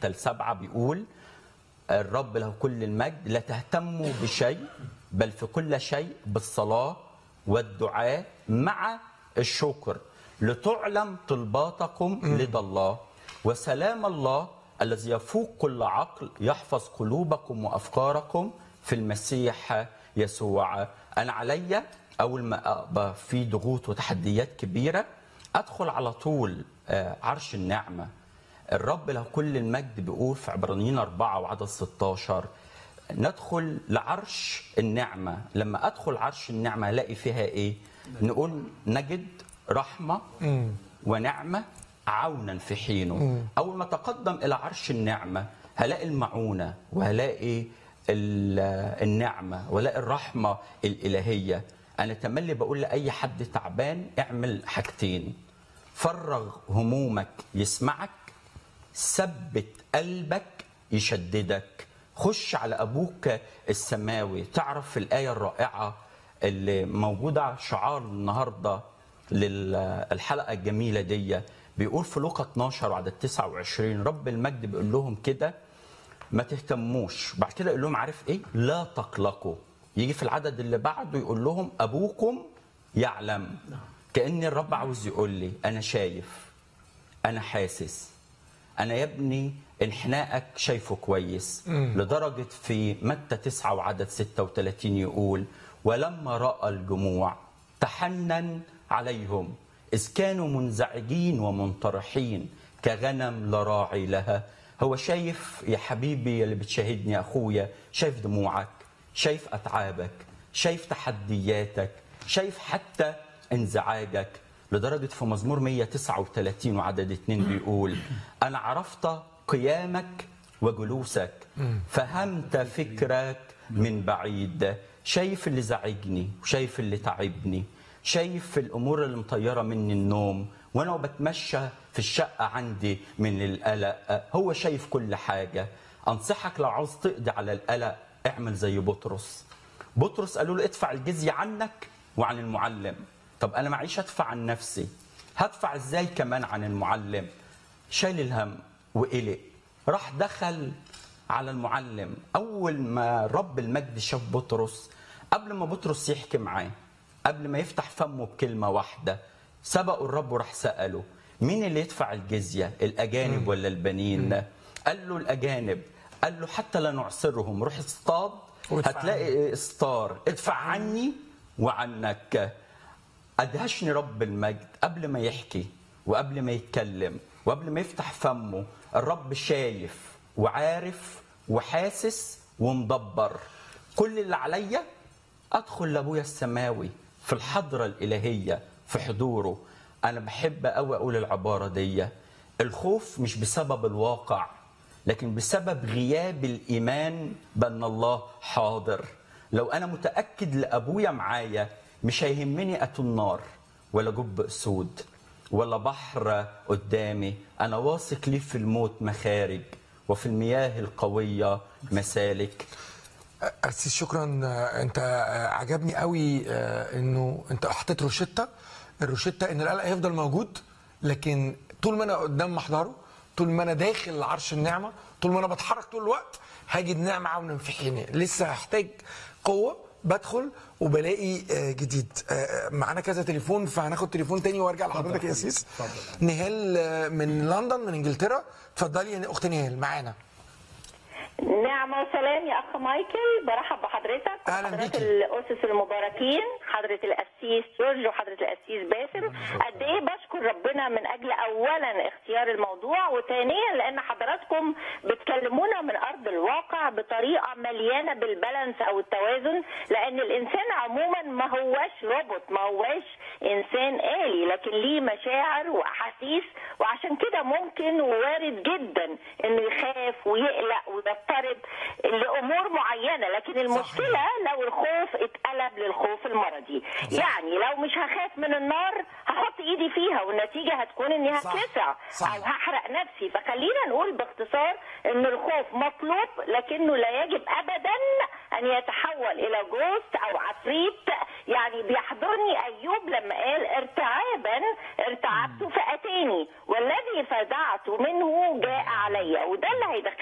أمثال سبعة بيقول الرب له كل المجد لا تهتموا بشيء بل في كل شيء بالصلاة والدعاء مع الشكر لتعلم طلباتكم لدى الله وسلام الله الذي يفوق كل عقل يحفظ قلوبكم وأفكاركم في المسيح يسوع أنا عليا أول ما أبقى في ضغوط وتحديات كبيرة أدخل على طول آه، عرش النعمة الرب له كل المجد بيقول في عبرانيين أربعة وعدد 16 ندخل لعرش النعمة لما أدخل عرش النعمة ألاقي فيها إيه نقول نجد رحمة ونعمة عونا في حينه أول ما تقدم إلى عرش النعمة هلاقي المعونة وهلاقي ال- النعمة وهلاقي الرحمة الإلهية أنا تملي بقول لأي حد تعبان اعمل حاجتين فرغ همومك يسمعك ثبت قلبك يشددك خش على ابوك السماوي تعرف في الايه الرائعه اللي موجوده شعار النهارده للحلقه الجميله دي بيقول في لوقا 12 وعدد 29 رب المجد بيقول لهم كده ما تهتموش بعد كده يقول لهم عارف ايه لا تقلقوا يجي في العدد اللي بعده يقول لهم ابوكم يعلم كان الرب عاوز يقول لي انا شايف انا حاسس انا يا ابني انحنائك شايفه كويس لدرجه في متى 9 وعدد 36 يقول ولما راى الجموع تحنن عليهم اذ كانوا منزعجين ومنطرحين كغنم لا راعي لها هو شايف يا حبيبي اللي بتشاهدني يا اخويا شايف دموعك شايف اتعابك شايف تحدياتك شايف حتى انزعاجك لدرجة في مزمور 139 وعدد 2 بيقول أنا عرفت قيامك وجلوسك فهمت فكرك من بعيد شايف اللي زعجني وشايف اللي تعبني شايف الأمور اللي مطيرة مني النوم وأنا بتمشى في الشقة عندي من القلق هو شايف كل حاجة أنصحك لو عاوز تقضي على القلق اعمل زي بطرس بطرس قالوا له ادفع الجزية عنك وعن المعلم طب انا معيش ادفع عن نفسي هدفع ازاي كمان عن المعلم شايل الهم وقلق راح دخل على المعلم اول ما رب المجد شاف بطرس قبل ما بطرس يحكي معاه قبل ما يفتح فمه بكلمه واحده سبقوا الرب وراح ساله مين اللي يدفع الجزيه الاجانب ولا البنين قال له الاجانب قال له حتى لا نعسرهم روح اصطاد وادفع هتلاقي استار ادفع عني وعنك ادهشني رب المجد قبل ما يحكي وقبل ما يتكلم وقبل ما يفتح فمه الرب شايف وعارف وحاسس ومدبر كل اللي عليا ادخل لابويا السماوي في الحضره الالهيه في حضوره انا بحب قوي اقول العباره دي الخوف مش بسبب الواقع لكن بسبب غياب الايمان بان الله حاضر لو انا متاكد لابويا معايا مش هيهمني اتون نار ولا جب اسود ولا بحر قدامي انا واثق ليه في الموت مخارج وفي المياه القويه مسالك أسيس شكرا آه، انت آه، عجبني قوي آه، انه انت حطيت روشته الروشته ان القلق هيفضل موجود لكن طول ما انا قدام محضره طول ما انا داخل عرش النعمه طول ما انا بتحرك طول الوقت هجد نعمه عونا في حيني لسه هحتاج قوه بدخل وبلاقي آه، جديد آه، معانا كذا تليفون فهناخد تليفون تاني وارجع لحضرتك يا اسيس نهال آه، من لندن من انجلترا اتفضلي يا اخت نهال معانا نعمة وسلام يا أخ مايكل برحب بحضرتك أهلاً حضرات بيكي. الأسس المباركين حضرة القسيس جورج وحضرة القسيس باسم قد إيه بشكر ربنا من أجل أولا اختيار الموضوع وثانيا لأن حضراتكم بتكلمونا من أرض الواقع بطريقة مليانة بالبالانس أو التوازن لأن الإنسان عموما ما هواش روبوت ما هواش إنسان آلي لكن ليه مشاعر وأحاسيس وعشان كده ممكن ووارد جدا إنه يخاف ويقلق ويضطرب لأمور معينة لكن المشكلة لو الخوف اتقلب للخوف المرضي يعني لو مش هخاف من النار هحط ايدي فيها والنتيجة هتكون اني صح. هتلسع صح. او هحرق نفسي فخلينا نقول باختصار ان الخوف مطلوب لكنه لا يجب ابدا ان يتحول الى جوست او عفريت يعني بيحضرني ايوب لما قال ارتعابا ارتعبت فاتاني والذي فزعت منه جاء علي وده اللي هيدخل